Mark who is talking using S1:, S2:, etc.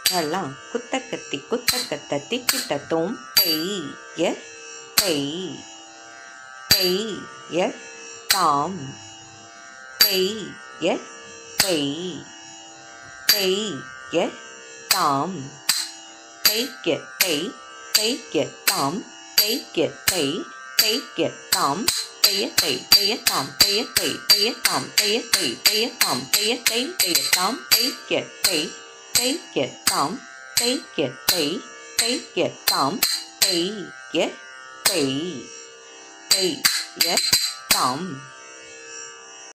S1: தலாம் குத்த கத்தி குத்த கத்த திக்கிட்ட தோம் பெய் ய பெய் பெய் ய தாம் பெய் ய பெய் பெய் ய தாம் பெய்ய பெய் பெய்ய தாம் பெய்ய பெய் பெய்ய தாம் பெய்ய பெய் பெய்ய தாம் பெய்ய பெய் பெய்ய தாம் பெய்ய பெய் பெய்ய தாம் பெய்ய பெய் பெய்ய தாம் பெய்ய பெய் பெய்ய தாம் பெய்ய பெய் பெய்ய தாம் பெய்ய பெய் பெய்ய தாம்